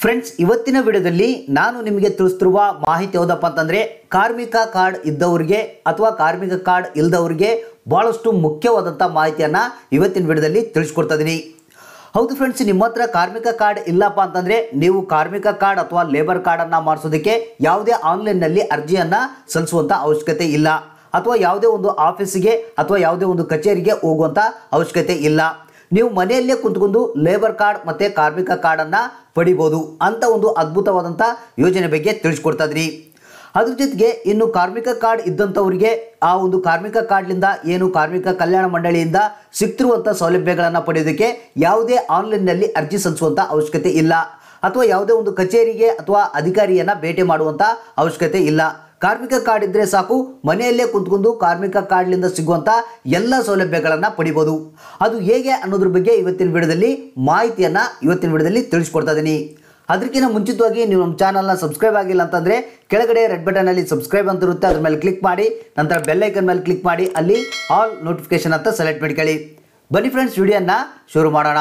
friends ಇವತ್ತಿನ ವಿಡಿಯೋದಲ್ಲಿ ನಾನು ನಿಮಗೆ ತಿಳಿಸ್ತಿರುವ ಮಾಹಿತಿ ಯಾವುದಪ್ಪ ಅಂತಂದರೆ ಕಾರ್ಮಿಕ ಕಾರ್ಡ್ ಇದ್ದವರಿಗೆ ಅಥವಾ ಕಾರ್ಮಿಕ ಕಾರ್ಡ್ ಇಲ್ಲದವರಿಗೆ ಭಾಳಷ್ಟು ಮುಖ್ಯವಾದಂಥ ಮಾಹಿತಿಯನ್ನು ಇವತ್ತಿನ ವಿಡಿಯೋದಲ್ಲಿ ತಿಳಿಸ್ಕೊಡ್ತಾ ಇದ್ದೀನಿ ಹೌದು ಫ್ರೆಂಡ್ಸ್ ನಿಮ್ಮ ಹತ್ರ ಕಾರ್ಮಿಕ ಕಾರ್ಡ್ ಇಲ್ಲಪ್ಪ ಅಂತಂದರೆ ನೀವು ಕಾರ್ಮಿಕ ಕಾರ್ಡ್ ಅಥವಾ ಲೇಬರ್ ಕಾರ್ಡನ್ನು ಮಾಡಿಸೋದಕ್ಕೆ ಯಾವುದೇ ಆನ್ಲೈನ್ನಲ್ಲಿ ಅರ್ಜಿಯನ್ನು ಸಲ್ಲಿಸುವಂಥ ಅವಶ್ಯಕತೆ ಇಲ್ಲ ಅಥವಾ ಯಾವುದೇ ಒಂದು ಆಫೀಸಿಗೆ ಅಥವಾ ಯಾವುದೇ ಒಂದು ಕಚೇರಿಗೆ ಹೋಗುವಂಥ ಅವಶ್ಯಕತೆ ಇಲ್ಲ ನೀವು ಮನೆಯಲ್ಲೇ ಕುಂತ್ಕೊಂಡು ಲೇಬರ್ ಕಾರ್ಡ್ ಮತ್ತು ಕಾರ್ಮಿಕ ಕಾರ್ಡನ್ನು ಪಡಿಬೋದು ಅಂತ ಒಂದು ಅದ್ಭುತವಾದಂಥ ಯೋಜನೆ ಬಗ್ಗೆ ತಿಳಿಸ್ಕೊಡ್ತಾ ಇದ್ದೀನಿ ಅದ್ರ ಜೊತೆಗೆ ಇನ್ನು ಕಾರ್ಮಿಕ ಕಾರ್ಡ್ ಇದ್ದಂಥವರಿಗೆ ಆ ಒಂದು ಕಾರ್ಮಿಕ ಕಾರ್ಡ್ಲಿಂದ ಏನು ಕಾರ್ಮಿಕ ಕಲ್ಯಾಣ ಮಂಡಳಿಯಿಂದ ಸಿಗ್ತಿರುವಂಥ ಸೌಲಭ್ಯಗಳನ್ನು ಪಡೆಯೋದಕ್ಕೆ ಯಾವುದೇ ಆನ್ಲೈನ್ನಲ್ಲಿ ಅರ್ಜಿ ಸಲ್ಲಿಸುವಂಥ ಅವಶ್ಯಕತೆ ಇಲ್ಲ ಅಥವಾ ಯಾವುದೇ ಒಂದು ಕಚೇರಿಗೆ ಅಥವಾ ಅಧಿಕಾರಿಯನ್ನು ಭೇಟಿ ಮಾಡುವಂಥ ಅವಶ್ಯಕತೆ ಇಲ್ಲ ಕಾರ್ಮಿಕ ಕಾರ್ಡ್ ಇದ್ದರೆ ಸಾಕು ಮನೆಯಲ್ಲೇ ಕುಂತ್ಕೊಂಡು ಕಾರ್ಮಿಕ ಕಾರ್ಡ್ಲಿಂದ ಸಿಗುವಂಥ ಎಲ್ಲ ಸೌಲಭ್ಯಗಳನ್ನು ಪಡಿಬೋದು ಅದು ಹೇಗೆ ಅನ್ನೋದ್ರ ಬಗ್ಗೆ ಇವತ್ತಿನ ವಿಡಿಯೋದಲ್ಲಿ ಮಾಹಿತಿಯನ್ನು ಇವತ್ತಿನ ವಿಡಿಯೋದಲ್ಲಿ ತಿಳಿಸ್ಕೊಡ್ತಾ ಇದ್ದೀನಿ ಅದಕ್ಕಿಂತ ಮುಂಚಿತವಾಗಿ ನೀವು ನಮ್ಮ ಚಾನಲ್ನ ಸಬ್ಸ್ಕ್ರೈಬ್ ಆಗಿಲ್ಲ ಅಂತಂದರೆ ಕೆಳಗಡೆ ರೆಡ್ ಬಟನಲ್ಲಿ ಸಬ್ಸ್ಕ್ರೈಬ್ ಅಂತ ಇರುತ್ತೆ ಅದ್ರ ಮೇಲೆ ಕ್ಲಿಕ್ ಮಾಡಿ ನಂತರ ಬೆಲ್ ಐಕನ್ ಮೇಲೆ ಕ್ಲಿಕ್ ಮಾಡಿ ಅಲ್ಲಿ ಆಲ್ ನೋಟಿಫಿಕೇಶನ್ ಅಂತ ಸೆಲೆಕ್ಟ್ ಮಾಡ್ಕೊಳ್ಳಿ ಬನ್ನಿ ಫ್ರೆಂಡ್ಸ್ ವಿಡಿಯೋನ ಶುರು ಮಾಡೋಣ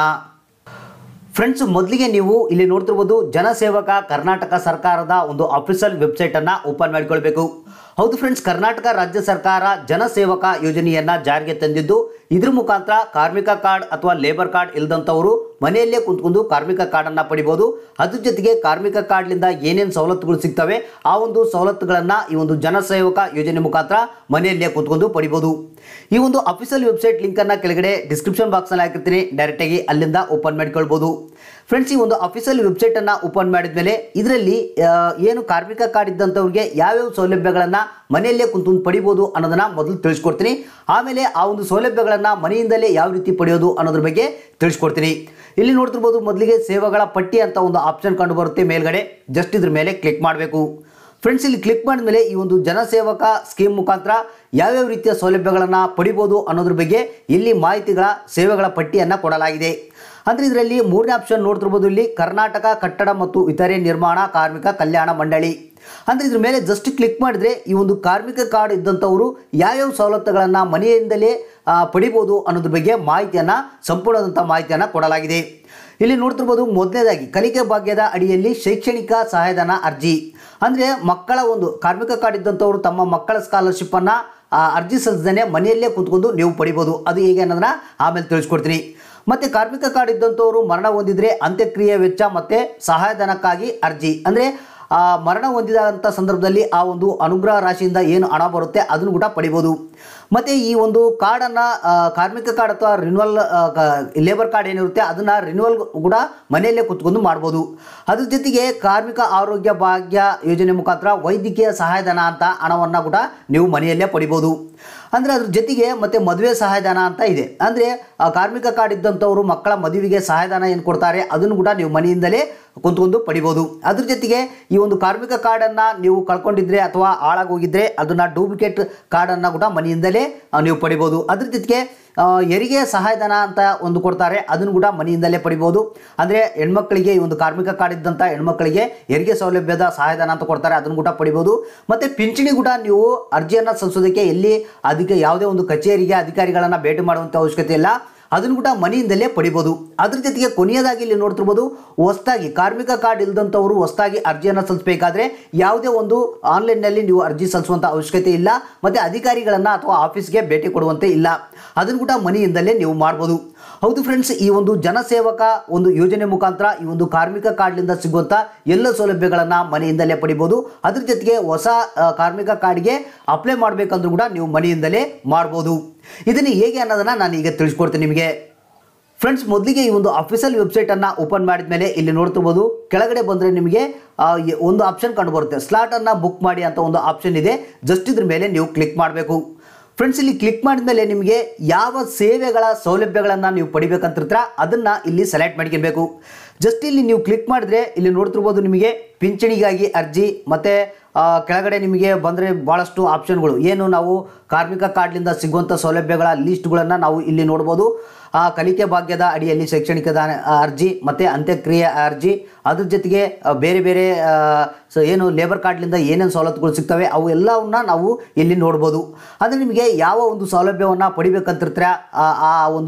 ಫ್ರೆಂಡ್ಸ್ ಮೊದಲಿಗೆ ನೀವು ಇಲ್ಲಿ ನೋಡ್ತಿರ್ಬೋದು ಜನಸೇವಕ ಕರ್ನಾಟಕ ಸರ್ಕಾರದ ಒಂದು ಅಫಿಷಿಯಲ್ ವೆಬ್ಸೈಟನ್ನು ಓಪನ್ ಮಾಡಿಕೊಳ್ಬೇಕು ಹೌದು ಫ್ರೆಂಡ್ಸ್ ಕರ್ನಾಟಕ ರಾಜ್ಯ ಸರ್ಕಾರ ಜನಸೇವಕ ಯೋಜನೆಯನ್ನು ಜಾರಿಗೆ ತಂದಿದ್ದು ಇದ್ರ ಮುಖಾಂತರ ಕಾರ್ಮಿಕ ಕಾರ್ಡ್ ಅಥವಾ ಲೇಬರ್ ಕಾರ್ಡ್ ಇಲ್ಲದಂಥವರು ಮನೆಯಲ್ಲೇ ಕುಂತ್ಕೊಂಡು ಕಾರ್ಮಿಕ ಕಾರ್ಡನ್ನು ಪಡಿಬೋದು ಅದ್ರ ಜೊತೆಗೆ ಕಾರ್ಮಿಕ ಕಾರ್ಡ್ಲಿಂದ ಏನೇನು ಸವಲತ್ತುಗಳು ಸಿಗ್ತವೆ ಆ ಒಂದು ಸವಲತ್ತುಗಳನ್ನು ಈ ಒಂದು ಜನಸೇವಕ ಯೋಜನೆ ಮುಖಾಂತರ ಮನೆಯಲ್ಲೇ ಕುಂತ್ಕೊಂಡು ಪಡಿಬೋದು ಈ ಒಂದು ಅಫಿಷಿಯಲ್ ವೆಬ್ಸೈಟ್ ಲಿಂಕನ್ನು ಕೆಳಗಡೆ ಡಿಸ್ಕ್ರಿಪ್ಷನ್ ಬಾಕ್ಸ್ನಲ್ಲಿ ಹಾಕಿರ್ತೀನಿ ಡೈರೆಕ್ಟಾಗಿ ಅಲ್ಲಿಂದ ಓಪನ್ ಮಾಡ್ಕೊಳ್ಬೋದು ಫ್ರೆಂಡ್ಸ್ ಈ ಒಂದು ಅಫಿಷಿಯಲ್ ವೆಬ್ಸೈಟನ್ನು ಓಪನ್ ಮಾಡಿದ್ಮೇಲೆ ಇದರಲ್ಲಿ ಏನು ಕಾರ್ಮಿಕ ಕಾರ್ಡ್ ಇದ್ದಂಥವ್ರಿಗೆ ಯಾವ್ಯಾವ ಸೌಲಭ್ಯಗಳನ್ನು ಮನೆಯಲ್ಲೇ ಕುಂತ್ಕೊಂಡು ಪಡಿಬೋದು ಅನ್ನೋದನ್ನು ಮೊದಲು ತಿಳಿಸ್ಕೊಡ್ತೀನಿ ಆಮೇಲೆ ಆ ಒಂದು ಸೌಲಭ್ಯಗಳನ್ನು ಮನೆಯಿಂದಲೇ ಯಾವ ರೀತಿ ಪಡೆಯೋದು ಅನ್ನೋದ್ರ ಬಗ್ಗೆ ತಿಳಿಸ್ಕೊಡ್ತೀನಿ ಇಲ್ಲಿ ನೋಡ್ತಿರ್ಬೋದು ಮೊದಲಿಗೆ ಸೇವೆಗಳ ಪಟ್ಟಿ ಅಂತ ಒಂದು ಆಪ್ಷನ್ ಕಂಡು ಬರುತ್ತೆ ಮೇಲ್ಗಡೆ ಜಸ್ಟ್ ಇದ್ರ ಮೇಲೆ ಕ್ಲಿಕ್ ಮಾಡಬೇಕು ಫ್ರೆಂಡ್ಸ್ ಇಲ್ಲಿ ಕ್ಲಿಕ್ ಮಾಡಿದ್ಮೇಲೆ ಈ ಒಂದು ಜನಸೇವಕ ಸ್ಕೀಮ್ ಮುಖಾಂತರ ಯಾವ್ಯಾವ ರೀತಿಯ ಸೌಲಭ್ಯಗಳನ್ನು ಪಡಿಬೋದು ಅನ್ನೋದ್ರ ಬಗ್ಗೆ ಇಲ್ಲಿ ಮಾಹಿತಿಗಳ ಸೇವೆಗಳ ಪಟ್ಟಿಯನ್ನು ಕೊಡಲಾಗಿದೆ ಅಂದರೆ ಇದರಲ್ಲಿ ಮೂರನೇ ಆಪ್ಷನ್ ನೋಡ್ತಿರ್ಬೋದು ಇಲ್ಲಿ ಕರ್ನಾಟಕ ಕಟ್ಟಡ ಮತ್ತು ಇತರೆ ನಿರ್ಮಾಣ ಕಾರ್ಮಿಕ ಕಲ್ಯಾಣ ಮಂಡಳಿ ಅಂದರೆ ಇದ್ರ ಮೇಲೆ ಜಸ್ಟ್ ಕ್ಲಿಕ್ ಮಾಡಿದ್ರೆ ಈ ಒಂದು ಕಾರ್ಮಿಕ ಕಾರ್ಡ್ ಇದ್ದಂಥವರು ಯಾವ್ಯಾವ ಸವಲತ್ತುಗಳನ್ನು ಮನೆಯಿಂದಲೇ ಆ, ಪಡಿಬೋದು ಅನ್ನೋದ್ರ ಬಗ್ಗೆ ಮಾಹಿತಿಯನ್ನು ಸಂಪೂರ್ಣವಾದಂಥ ಮಾಹಿತಿಯನ್ನು ಕೊಡಲಾಗಿದೆ ಇಲ್ಲಿ ನೋಡ್ತಿರ್ಬೋದು ಮೊದಲನೇದಾಗಿ ಕಲಿಕೆ ಭಾಗ್ಯದ ಅಡಿಯಲ್ಲಿ ಶೈಕ್ಷಣಿಕ ಸಹಾಯಧನ ಅರ್ಜಿ ಅಂದರೆ ಮಕ್ಕಳ ಒಂದು ಕಾರ್ಮಿಕ ಕಾರ್ಡ್ ಇದ್ದಂಥವರು ತಮ್ಮ ಮಕ್ಕಳ ಸ್ಕಾಲರ್ಶಿಪ್ಪನ್ನು ಅರ್ಜಿ ಸಲ್ಲಿಸದೇ ಮನೆಯಲ್ಲೇ ಕೂತ್ಕೊಂಡು ನೀವು ಪಡಿಬೋದು ಅದು ಹೇಗೆ ಅನ್ನೋದನ್ನ ಆಮೇಲೆ ತಿಳಿಸ್ಕೊಡ್ತೀನಿ ಮತ್ತು ಕಾರ್ಮಿಕ ಕಾರ್ಡ್ ಇದ್ದಂಥವರು ಮರಣ ಹೊಂದಿದ್ರೆ ಅಂತ್ಯಕ್ರಿಯೆ ವೆಚ್ಚ ಮತ್ತು ಸಹಾಯಧನಕ್ಕಾಗಿ ಅರ್ಜಿ ಅಂದರೆ ಆ ಮರಣ ಹೊಂದಿದಂಥ ಸಂದರ್ಭದಲ್ಲಿ ಆ ಒಂದು ಅನುಗ್ರಹ ರಾಶಿಯಿಂದ ಏನು ಹಣ ಬರುತ್ತೆ ಅದನ್ನು ಕೂಡ ಪಡಿಬೋದು ಮತ್ತು ಈ ಒಂದು ಕಾರ್ಡನ್ನು ಕಾರ್ಮಿಕ ಕಾರ್ಡ್ ಅಥವಾ ರಿನ್ಯೂವಲ್ ಲೇಬರ್ ಕಾರ್ಡ್ ಏನಿರುತ್ತೆ ಅದನ್ನು ರಿನ್ಯೂವಲ್ ಕೂಡ ಮನೆಯಲ್ಲೇ ಕುತ್ಕೊಂಡು ಮಾಡ್ಬೋದು ಅದ್ರ ಜೊತೆಗೆ ಕಾರ್ಮಿಕ ಆರೋಗ್ಯ ಭಾಗ್ಯ ಯೋಜನೆ ಮುಖಾಂತರ ವೈದ್ಯಕೀಯ ಸಹಾಯಧನ ಅಂತ ಹಣವನ್ನು ಕೂಡ ನೀವು ಮನೆಯಲ್ಲೇ ಪಡಿಬೋದು ಅಂದರೆ ಅದ್ರ ಜೊತೆಗೆ ಮತ್ತು ಮದುವೆ ಸಹಾಯಧನ ಅಂತ ಇದೆ ಅಂದರೆ ಕಾರ್ಮಿಕ ಕಾರ್ಡ್ ಇದ್ದಂಥವರು ಮಕ್ಕಳ ಮದುವೆಗೆ ಸಹಾಯಧನ ಏನು ಕೊಡ್ತಾರೆ ಅದನ್ನು ಕೂಡ ನೀವು ಮನೆಯಿಂದಲೇ ಕುಂತ್ಕೊಂಡು ಪಡಿಬೋದು ಅದ್ರ ಜೊತೆಗೆ ಈ ಒಂದು ಕಾರ್ಮಿಕ ಕಾರ್ಡನ್ನು ನೀವು ಕಳ್ಕೊಂಡಿದ್ರೆ ಅಥವಾ ಹಾಳಾಗೋಗಿದ್ರೆ ಅದನ್ನು ಡೂಪ್ಲಿಕೇಟ್ ಕಾರ್ಡನ್ನು ಕೂಡ ಮನೆಯಿಂದಲೇ ಆ, ನೀವು ಪಡಿಬೋದು ಅದ್ರ ಜೊತೆಗೆ ಆ, ಹೆರಿಗೆ ಸಹಾಯಧನ ಅಂತ ಒಂದು ಕೊಡ್ತಾರೆ ಅದನ್ನು ಕೂಡ ಮನೆಯಿಂದಲೇ ಪಡಿಬೋದು ಅಂದರೆ ಹೆಣ್ಮಕ್ಳಿಗೆ ಈ ಒಂದು ಕಾರ್ಮಿಕ ಕಾರ್ಡ್ ಇದ್ದಂಥ ಹೆಣ್ಮಕ್ಳಿಗೆ ಹೆರಿಗೆ ಸೌಲಭ್ಯದ ಸಹಾಯಧನ ಅಂತ ಕೊಡ್ತಾರೆ ಅದನ್ನು ಕೂಡ ಪಡಿಬೋದು ಮತ್ತು ಪಿಂಚಣಿ ಕೂಡ ನೀವು ಅರ್ಜಿಯನ್ನು ಸಲ್ಲಿಸೋದಕ್ಕೆ ಎಲ್ಲಿ ಅದಕ್ಕೆ ಯಾವುದೇ ಒಂದು ಕಚೇರಿಗೆ ಅಧಿಕಾರಿಗಳನ್ನು ಭೇಟಿ ಮಾಡುವಂಥ ಅವಶ್ಯಕತೆ ಇಲ್ಲ ಅದನ್ನು ಕೂಡ ಮನೆಯಿಂದಲೇ ಪಡಿಬೋದು ಅದ್ರ ಜೊತೆಗೆ ಕೊನೆಯದಾಗಿ ಇಲ್ಲಿ ನೋಡ್ತಿರ್ಬೋದು ಹೊಸದಾಗಿ ಕಾರ್ಮಿಕ ಕಾರ್ಡ್ ಇಲ್ದಂಥವರು ಹೊಸದಾಗಿ ಅರ್ಜಿಯನ್ನು ಸಲ್ಲಿಸಬೇಕಾದ್ರೆ ಯಾವುದೇ ಒಂದು ಆನ್ಲೈನ್ನಲ್ಲಿ ನೀವು ಅರ್ಜಿ ಸಲ್ಲಿಸುವಂಥ ಅವಶ್ಯಕತೆ ಇಲ್ಲ ಮತ್ತು ಅಧಿಕಾರಿಗಳನ್ನು ಅಥವಾ ಆಫೀಸ್ಗೆ ಭೇಟಿ ಕೊಡುವಂತೆ ಇಲ್ಲ ಅದನ್ನು ಕೂಡ ಮನೆಯಿಂದಲೇ ನೀವು ಮಾಡ್ಬೋದು ಹೌದು ಫ್ರೆಂಡ್ಸ್ ಈ ಒಂದು ಜನಸೇವಕ ಒಂದು ಯೋಜನೆ ಮುಖಾಂತರ ಈ ಒಂದು ಕಾರ್ಮಿಕ ಕಾರ್ಡ್ಲಿಂದ ಸಿಗುವಂಥ ಎಲ್ಲ ಸೌಲಭ್ಯಗಳನ್ನು ಮನೆಯಿಂದಲೇ ಪಡಿಬೋದು ಅದ್ರ ಜೊತೆಗೆ ಹೊಸ ಆ, ಕಾರ್ಮಿಕ ಕಾರ್ಡ್ಗೆ ಅಪ್ಲೈ ಮಾಡಬೇಕಂದ್ರೂ ಕೂಡ ನೀವು ಮನೆಯಿಂದಲೇ ಮಾಡ್ಬೋದು ಇದನ್ನು ಹೇಗೆ ಅನ್ನೋದನ್ನು ನಾನು ಈಗ ತಿಳಿಸ್ಕೊಡ್ತೀನಿ ನಿಮಗೆ ಫ್ರೆಂಡ್ಸ್ ಮೊದಲಿಗೆ ಈ ಒಂದು ಅಫಿಷಿಯಲ್ ವೆಬ್ಸೈಟನ್ನು ಓಪನ್ ಮಾಡಿದ ಮೇಲೆ ಇಲ್ಲಿ ನೋಡ್ತಿರ್ಬೋದು ಕೆಳಗಡೆ ಬಂದರೆ ನಿಮಗೆ ಆ, ಎ- ಒಂದು ಆಪ್ಷನ್ ಕಂಡು ಬರುತ್ತೆ ಸ್ಲಾಟನ್ನು ಬುಕ್ ಮಾಡಿ ಅಂತ ಒಂದು ಆಪ್ಷನ್ ಇದೆ ಜಸ್ಟ್ ಇದ್ರ ಮೇಲೆ ನೀವು ಕ್ಲಿಕ್ ಮಾಡಬೇಕು ಫ್ರೆಂಡ್ಸ್ ಇಲ್ಲಿ ಕ್ಲಿಕ್ ಮಾಡಿದ ಮೇಲೆ ನಿಮಗೆ ಯಾವ ಸೇವೆಗಳ ಸೌಲಭ್ಯಗಳನ್ನು ನೀವು ಪಡಿಬೇಕಂತಿರ್ತೀರ ಅದನ್ನು ಇಲ್ಲಿ ಸೆಲೆಕ್ಟ್ ಮಾಡ್ಕೊಬೇಕು ಜಸ್ಟ್ ಇಲ್ಲಿ ನೀವು ಕ್ಲಿಕ್ ಮಾಡಿದ್ರೆ ಇಲ್ಲಿ ನೋಡ್ತಿರ್ಬೋದು ನಿಮಗೆ ಪಿಂಚಣಿಗಾಗಿ ಅರ್ಜಿ ಮತ್ತು ಕೆಳಗಡೆ ನಿಮಗೆ ಬಂದರೆ ಭಾಳಷ್ಟು ಆಪ್ಷನ್ಗಳು ಏನು ನಾವು ಕಾರ್ಮಿಕ ಕಾರ್ಡ್ಲಿಂದ ಸಿಗುವಂಥ ಸೌಲಭ್ಯಗಳ ಲಿಸ್ಟ್ಗಳನ್ನು ನಾವು ಇಲ್ಲಿ ನೋಡ್ಬೋದು ಆ ಕಲಿಕೆ ಭಾಗ್ಯದ ಅಡಿಯಲ್ಲಿ ಶೈಕ್ಷಣಿಕ ದಾನ ಆ, ಅರ್ಜಿ ಮತ್ತು ಅಂತ್ಯಕ್ರಿಯೆ ಅರ್ಜಿ ಅದ್ರ ಜೊತೆಗೆ ಆ, ಬೇರೆ ಬೇರೆ ಆ, ಸೊ ಏನು ಲೇಬರ್ ಕಾರ್ಡ್ಲಿಂದ ಏನೇನು ಸವಲತ್ತುಗಳು ಸಿಗ್ತವೆ ಅವು ಎಲ್ಲವನ್ನ ನಾವು ಇಲ್ಲಿ ನೋಡ್ಬೋದು ಅಂದರೆ ನಿಮಗೆ ಯಾವ ಒಂದು ಸೌಲಭ್ಯವನ್ನು ಪಡಿಬೇಕಂತಿರ್ತೀರ ಆ ಆ ಒಂದು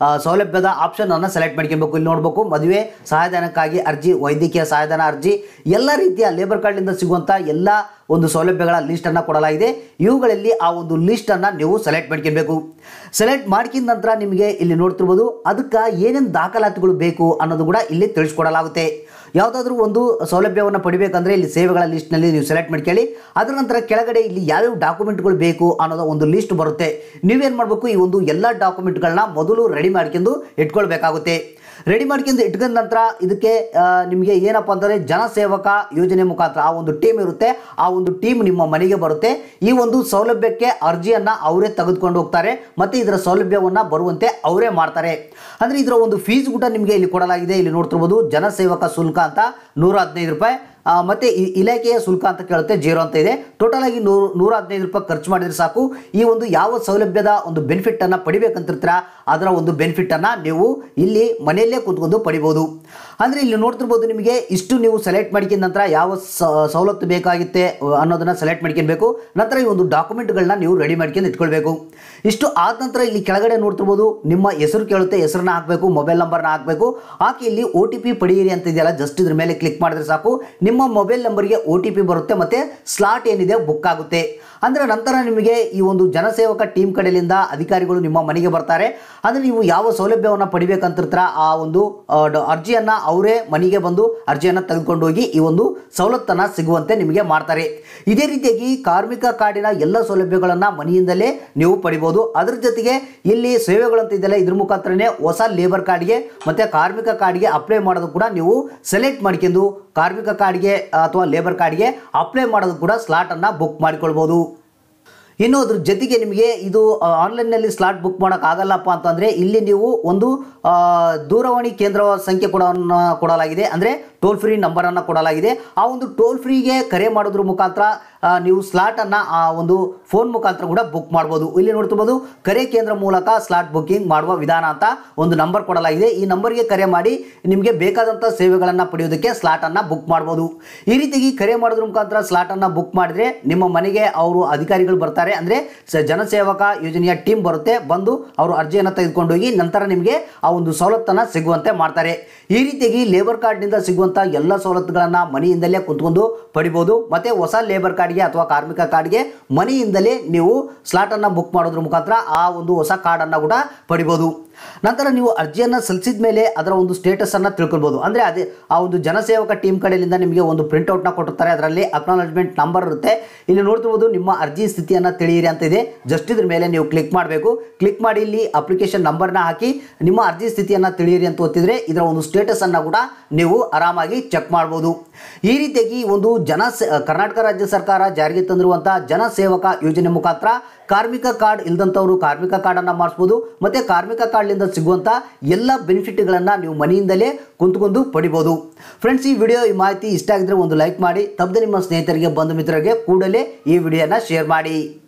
ಆ, ಸೌಲಭ್ಯದ ಆಪ್ಷನ್ ಅನ್ನು ಸೆಲೆಕ್ಟ್ ಮಾಡ್ಕೊಬೇಕು ಇಲ್ಲಿ ನೋಡಬೇಕು ಮದುವೆ ಸಹಾಯಧನಕ್ಕಾಗಿ ಅರ್ಜಿ ವೈದ್ಯಕೀಯ ಸಹಾಯಧನ ಅರ್ಜಿ ಎಲ್ಲ ರೀತಿಯ ಲೇಬರ್ ಕಾರ್ಡ್ನಿಂದ ಸಿಗುವಂಥ ಎಲ್ಲ ಒಂದು ಸೌಲಭ್ಯಗಳ ಲಿಸ್ಟನ್ನು ಕೊಡಲಾಗಿದೆ ಇವುಗಳಲ್ಲಿ ಆ ಒಂದು ಲಿಸ್ಟನ್ನು ನೀವು ಸೆಲೆಕ್ಟ್ ಮಾಡ್ಕೊಬೇಕು ಸೆಲೆಕ್ಟ್ ಮಾಡ್ಕಿದ ನಂತರ ನಿಮಗೆ ಇಲ್ಲಿ ನೋಡ್ತಿರ್ಬೋದು ಅದಕ್ಕೆ ಏನೇನು ದಾಖಲಾತಿಗಳು ಬೇಕು ಅನ್ನೋದು ಕೂಡ ಇಲ್ಲಿ ತಿಳಿಸ್ಕೊಡಲಾಗುತ್ತೆ ಯಾವುದಾದ್ರೂ ಒಂದು ಸೌಲಭ್ಯವನ್ನು ಪಡಿಬೇಕಂದ್ರೆ ಇಲ್ಲಿ ಸೇವೆಗಳ ಲಿಸ್ಟ್ನಲ್ಲಿ ನೀವು ಸೆಲೆಕ್ಟ್ ಮಾಡ್ಕೊಳ್ಳಿ ಅದರ ನಂತರ ಕೆಳಗಡೆ ಇಲ್ಲಿ ಯಾವ್ಯಾವ ಡಾಕ್ಯುಮೆಂಟ್ಗಳು ಬೇಕು ಅನ್ನೋದು ಒಂದು ಲಿಸ್ಟ್ ಬರುತ್ತೆ ನೀವೇನು ಮಾಡಬೇಕು ಈ ಒಂದು ಎಲ್ಲ ಡಾಕ್ಯುಮೆಂಟ್ಗಳನ್ನ ಮೊದಲು ರೆಡಿ ಮಾಡ್ಕೊಂಡು ಇಟ್ಕೊಳ್ಬೇಕಾಗುತ್ತೆ ರೆಡಿ ಮಾಡ್ಕೊಂಡು ಇಟ್ಕೊಂಡ ನಂತರ ಇದಕ್ಕೆ ಆ, ನಿಮಗೆ ಏನಪ್ಪ ಅಂತಂದರೆ ಜನಸೇವಕ ಯೋಜನೆ ಮುಖಾಂತರ ಆ ಒಂದು ಟೀಮ್ ಇರುತ್ತೆ ಆ ಒಂದು ಟೀಮ್ ನಿಮ್ಮ ಮನೆಗೆ ಬರುತ್ತೆ ಈ ಒಂದು ಸೌಲಭ್ಯಕ್ಕೆ ಅರ್ಜಿಯನ್ನು ಅವರೇ ತೆಗೆದುಕೊಂಡು ಹೋಗ್ತಾರೆ ಮತ್ತು ಇದರ ಸೌಲಭ್ಯವನ್ನು ಬರುವಂತೆ ಅವರೇ ಮಾಡ್ತಾರೆ ಅಂದರೆ ಇದರ ಒಂದು ಫೀಸ್ ಕೂಡ ನಿಮಗೆ ಇಲ್ಲಿ ಕೊಡಲಾಗಿದೆ ಇಲ್ಲಿ ನೋಡ್ತಿರ್ಬೋದು ಜನಸೇವಕ ಶುಲ್ಕ ಅಂತ ನೂರ ಹದಿನೈದು ರೂಪಾಯಿ ಆ, ಮತ್ತೆ ಈ ಇಲಾಖೆಯ ಶುಲ್ಕ ಅಂತ ಕೇಳುತ್ತೆ ಜೀರೋ ಅಂತ ಇದೆ ಟೋಟಲ್ ಆಗಿ ನೂರು ನೂರ ಹದಿನೈದು ರೂಪಾಯಿ ಖರ್ಚು ಮಾಡಿದ್ರೆ ಸಾಕು ಈ ಒಂದು ಯಾವ ಸೌಲಭ್ಯದ ಒಂದು ಬೆನಿಫಿಟ್ ಅನ್ನ ಪಡಿಬೇಕಂತಿರ್ತೀರ ಅದರ ಒಂದು ಬೆನಿಫಿಟ್ ಅನ್ನ ನೀವು ಇಲ್ಲಿ ಮನೆಯಲ್ಲೇ ಕೂತ್ಕೊಂಡು ಪಡಿಬೋದು ಅಂದ್ರೆ ಇಲ್ಲಿ ನೋಡ್ತಿರ್ಬೋದು ನಿಮಗೆ ಇಷ್ಟು ನೀವು ಸೆಲೆಕ್ಟ್ ಮಾಡ್ಕೊಂಡ ನಂತರ ಯಾವ ಸ- ಸವಲತ್ತು ಬೇಕಾಗುತ್ತೆ ಅನ್ನೋದನ್ನ ಸೆಲೆಕ್ಟ್ ಮಾಡ್ಕೊಬೇಕು ನಂತರ ಈ ಒಂದು ಡಾಕ್ಯುಮೆಂಟ್ಗಳನ್ನ ನೀವು ರೆಡಿ ಮಾಡ್ಕೊಂಡು ಇಟ್ಕೊಳ್ಬೇಕು ಇಷ್ಟು ಆದ ನಂತರ ಇಲ್ಲಿ ಕೆಳಗಡೆ ನೋಡ್ತಿರ್ಬೋದು ನಿಮ್ಮ ಹೆಸರು ಕೇಳುತ್ತೆ ಹೆಸರನ್ನ ಹಾಕಬೇಕು ಮೊಬೈಲ್ ನಂಬರ್ನ ಹಾಕಬೇಕು ಹಾಕಿ ಇಲ್ಲಿ ಒ ಟಿ ಪಿ ಪಡೆಯಿರಿ ಅಂತ ಇದೆಯಲ್ಲ ಜಸ್ಟ್ ಇದ್ರ ಮೇಲೆ ಕ್ಲಿಕ್ ಮಾಡಿದ್ರೆ ಸಾಕು ನಿಮ್ಮ ಮೊಬೈಲ್ ನಂಬರ್ಗೆ ಒ ಟಿ ಪಿ ಬರುತ್ತೆ ಮತ್ತೆ ಸ್ಲಾಟ್ ಏನಿದೆ ಬುಕ್ ಆಗುತ್ತೆ ಅಂದರೆ ನಂತರ ನಿಮಗೆ ಈ ಒಂದು ಜನಸೇವಕ ಟೀಮ್ ಕಡೆಯಿಂದ ಅಧಿಕಾರಿಗಳು ನಿಮ್ಮ ಮನೆಗೆ ಬರ್ತಾರೆ ಅಂದರೆ ನೀವು ಯಾವ ಸೌಲಭ್ಯವನ್ನು ಪಡಿಬೇಕಂತಿರ್ತೀರ ಆ ಒಂದು ಆ, ಡ- ಅರ್ಜಿಯನ್ನು ಅವರೇ ಮನೆಗೆ ಬಂದು ಅರ್ಜಿಯನ್ನು ತೆಗೆದುಕೊಂಡು ಹೋಗಿ ಈ ಒಂದು ಸವಲತ್ತನ್ನು ಸಿಗುವಂತೆ ನಿಮಗೆ ಮಾಡ್ತಾರೆ ಇದೇ ರೀತಿಯಾಗಿ ಕಾರ್ಮಿಕ ಕಾರ್ಡಿನ ಎಲ್ಲ ಸೌಲಭ್ಯಗಳನ್ನು ಮನೆಯಿಂದಲೇ ನೀವು ಪಡಿಬೋದು ಅದ್ರ ಜೊತೆಗೆ ಇಲ್ಲಿ ಸೇವೆಗಳಂತ ಇದೆಯಲ್ಲ ಇದ್ರ ಮುಖಾಂತರನೇ ಹೊಸ ಲೇಬರ್ ಕಾರ್ಡ್ಗೆ ಮತ್ತು ಕಾರ್ಮಿಕ ಕಾರ್ಡ್ಗೆ ಅಪ್ಲೈ ಮಾಡೋದು ಕೂಡ ನೀವು ಸೆಲೆಕ್ಟ್ ಮಾಡ್ಕೊಂಡು ಕಾರ್ಮಿಕ ಕಾರ್ಡ್ಗೆ ಅಥವಾ ಲೇಬರ್ ಕಾರ್ಡ್ಗೆ ಅಪ್ಲೈ ಮಾಡೋದು ಕೂಡ ಸ್ಲಾಟನ್ನು ಬುಕ್ ಮಾಡಿಕೊಳ್ಬೋದು ಇನ್ನು ಅದ್ರ ಜೊತೆಗೆ ನಿಮಗೆ ಇದು ಆನ್ಲೈನ್ನಲ್ಲಿ ಸ್ಲಾಟ್ ಬುಕ್ ಮಾಡೋಕ್ಕಾಗಲ್ಲಪ್ಪ ಅಂತಂದರೆ ಇಲ್ಲಿ ನೀವು ಒಂದು ಆ, ದೂರವಾಣಿ ಕೇಂದ್ರ ಸಂಖ್ಯೆ ಕೂಡ ಕೊಡಲಾಗಿದೆ ಅಂದರೆ ಟೋಲ್ ಫ್ರೀ ನಂಬರನ್ನು ಕೊಡಲಾಗಿದೆ ಆ ಒಂದು ಟೋಲ್ ಫ್ರೀಗೆ ಕರೆ ಮಾಡೋದ್ರ ಮುಖಾಂತರ ಆ, ನೀವು ಸ್ಲಾಟನ್ನು ಆ ಒಂದು ಫೋನ್ ಮುಖಾಂತರ ಕೂಡ ಬುಕ್ ಮಾಡ್ಬೋದು ಇಲ್ಲಿ ನೋಡ್ತಿರ್ಬೋದು ಕರೆ ಕೇಂದ್ರ ಮೂಲಕ ಸ್ಲಾಟ್ ಬುಕ್ಕಿಂಗ್ ಮಾಡುವ ವಿಧಾನ ಅಂತ ಒಂದು ನಂಬರ್ ಕೊಡಲಾಗಿದೆ ಈ ನಂಬರ್ಗೆ ಕರೆ ಮಾಡಿ ನಿಮಗೆ ಬೇಕಾದಂಥ ಸೇವೆಗಳನ್ನು ಪಡೆಯೋದಕ್ಕೆ ಸ್ಲಾಟನ್ನು ಬುಕ್ ಮಾಡ್ಬೋದು ಈ ರೀತಿಯಾಗಿ ಕರೆ ಮಾಡೋದ್ರ ಮುಖಾಂತರ ಸ್ಲಾಟನ್ನು ಬುಕ್ ಮಾಡಿದ್ರೆ ನಿಮ್ಮ ಮನೆಗೆ ಅವರು ಅಧಿಕಾರಿಗಳು ಬರ್ತಾರೆ ಅಂದರೆ ಸ- ಜನಸೇವಕ ಯೋಜನೆಯ ಟೀಮ್ ಬರುತ್ತೆ ಬಂದು ಅವರು ಅರ್ಜಿಯನ್ನು ತೆಗೆದುಕೊಂಡು ಹೋಗಿ ನಂತರ ನಿಮಗೆ ಆ ಒಂದು ಸವಲತ್ತನ್ನು ಸಿಗುವಂತೆ ಮಾಡ್ತಾರೆ ಈ ರೀತಿಯಾಗಿ ಲೇಬರ್ ಕಾರ್ಡ್ನಿಂದ ಸಿಗುವಂಥ ಎಲ್ಲ ಸವಲತ್ತುಗಳನ್ನು ಮನೆಯಿಂದಲೇ ಕುತ್ಕೊಂಡು ಪಡಿಬೋದು ಮತ್ತು ಹೊಸ ಲೇಬರ್ ಕಾರ್ಡ್ಗೆ ಅಥವಾ ಕಾರ್ಮಿಕ ಕಾರ್ಡ್ಗೆ ಮನೆಯಿಂದಲೇ ನೀವು ಸ್ಲಾಟನ್ನು ಬುಕ್ ಮಾಡೋದ್ರ ಮುಖಾಂತರ ಆ ಒಂದು ಹೊಸ ಕಾರ್ಡನ್ನು ಕೂಡ ಪಡಿಬೋದು ನಂತರ ನೀವು ಅರ್ಜಿಯನ್ನು ಸಲ್ಲಿಸಿದ ಮೇಲೆ ಅದರ ಒಂದು ಸ್ಟೇಟಸನ್ನು ತಿಳ್ಕೊಳ್ಬೋದು ಅಂದರೆ ಅದೇ ಆ ಒಂದು ಜನಸೇವಕ ಟೀಮ್ ಕಡೆಯಿಂದ ನಿಮಗೆ ಒಂದು ಪ್ರಿಂಟ್ಔಟ್ನ ಕೊಟ್ಟಿರ್ತಾರೆ ಅದರಲ್ಲಿ ಅಕ್ನಾಲಜ್ಮೆಂಟ್ ನಂಬರ್ ಇರುತ್ತೆ ಇಲ್ಲಿ ನೋಡ್ತಿರ್ಬೋದು ನಿಮ್ಮ ಅರ್ಜಿ ಸ್ಥಿತಿಯನ್ನು ತಿಳಿಯಿರಿ ಅಂತ ಇದೆ ಜಸ್ಟ್ ಇದ್ರ ಮೇಲೆ ನೀವು ಕ್ಲಿಕ್ ಮಾಡಬೇಕು ಕ್ಲಿಕ್ ಮಾಡಿ ಇಲ್ಲಿ ಅಪ್ಲಿಕೇಶನ್ ನಂಬರ್ನ ಹಾಕಿ ನಿಮ್ಮ ಅರ್ಜಿ ಸ್ಥಿತಿಯನ್ನು ತಿಳಿಯಿರಿ ಅಂತ ಒತ್ತಿದ್ರೆ ಇದರ ಒಂದು ಸ್ಟೇಟಸನ್ನು ಕೂಡ ನೀವು ಆರಾಮಾಗಿ ಚೆಕ್ ಮಾಡ್ಬೋದು ಈ ರೀತಿಯಾಗಿ ಒಂದು ಜನ ಕರ್ನಾಟಕ ರಾಜ್ಯ ಸರ್ಕಾರ ಜಾರಿಗೆ ತಂದಿರುವಂಥ ಜನಸೇವಕ ಯೋಜನೆ ಮುಖಾಂತರ ಕಾರ್ಮಿಕ ಕಾರ್ಡ್ ಇಲ್ದಂಥವರು ಕಾರ್ಮಿಕ ಕಾರ್ಡನ್ನು ಮಾಡಿಸ್ಬೋದು ಮತ್ತು ಕಾರ್ಮಿಕ ಕಾರ್ಡ್ಲಿಂದ ಸಿಗುವಂಥ ಎಲ್ಲ ಬೆನಿಫಿಟ್ಗಳನ್ನು ನೀವು ಮನೆಯಿಂದಲೇ ಕುಂತ್ಕೊಂಡು ಪಡಿಬೋದು ಫ್ರೆಂಡ್ಸ್ ಈ ವಿಡಿಯೋ ಈ ಮಾಹಿತಿ ಇಷ್ಟ ಆಗಿದ್ರೆ ಒಂದು ಲೈಕ್ ಮಾಡಿ ತಪ್ಪದೆ ನಿಮ್ಮ ಸ್ನೇಹಿತರಿಗೆ ಬಂಧು ಮಿತ್ರರಿಗೆ ಕೂಡಲೇ ಈ ವಿಡಿಯೋನ ಶೇರ್ ಮಾಡಿ